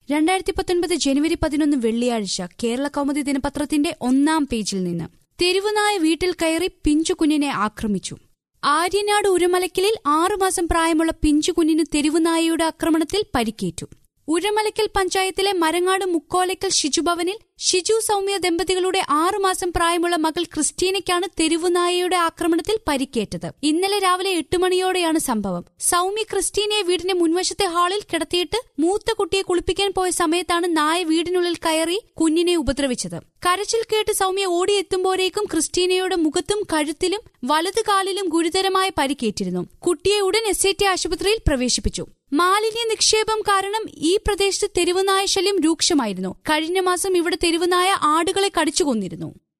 രണ്ടായിരത്തി പത്തൊൻപത് ജനുവരി പതിനൊന്ന് വെള്ളിയാഴ്ച കേരള കൗമുദി ദിനപത്രത്തിന്റെ ഒന്നാം പേജിൽ നിന്ന് തെരുവുനായ വീട്ടിൽ കയറി പിഞ്ചുകുഞ്ഞിനെ ആക്രമിച്ചു ആര്യനാട് ഉരമലക്കലിൽ ആറുമാസം പ്രായമുള്ള പിഞ്ചുകുഞ്ഞിന് തെരുവുനായയുടെ ആക്രമണത്തിൽ പരിക്കേറ്റു ഉരമലക്കൽ പഞ്ചായത്തിലെ മരങ്ങാട് മുക്കോലക്കൽ ഷിജുഭവനിൽ ഷിജു സൌമ്യ ദമ്പതികളുടെ ആറുമാസം പ്രായമുള്ള മകൾ ക്രിസ്റ്റീനയ്ക്കാണ് തെരുവുനായയുടെ ആക്രമണത്തിൽ പരിക്കേറ്റത് ഇന്നലെ രാവിലെ എട്ട് മണിയോടെയാണ് സംഭവം സൌമ്യ ക്രിസ്റ്റീനയെ വീടിന്റെ മുൻവശത്തെ ഹാളിൽ കിടത്തിയിട്ട് മൂത്ത കുട്ടിയെ കുളിപ്പിക്കാൻ പോയ സമയത്താണ് നായ വീടിനുള്ളിൽ കയറി കുഞ്ഞിനെ ഉപദ്രവിച്ചത് കരച്ചിൽ കേട്ട് സൌമ്യ ഓടിയെത്തുമ്പോഴേക്കും ക്രിസ്റ്റീനയുടെ മുഖത്തും കഴുത്തിലും വലതുകാലിലും ഗുരുതരമായ പരിക്കേറ്റിരുന്നു കുട്ടിയെ ഉടൻ എസ് ഐ ടി ആശുപത്രിയിൽ പ്രവേശിപ്പിച്ചു മാലിന്യ നിക്ഷേപം കാരണം ഈ പ്രദേശത്ത് തെരുവുനായ ശല്യം രൂക്ഷമായിരുന്നു കഴിഞ്ഞ മാസം ഇവിടെ തെരുവുനായ ആടുകളെ കടിച്ചുകൊന്നിരുന്നു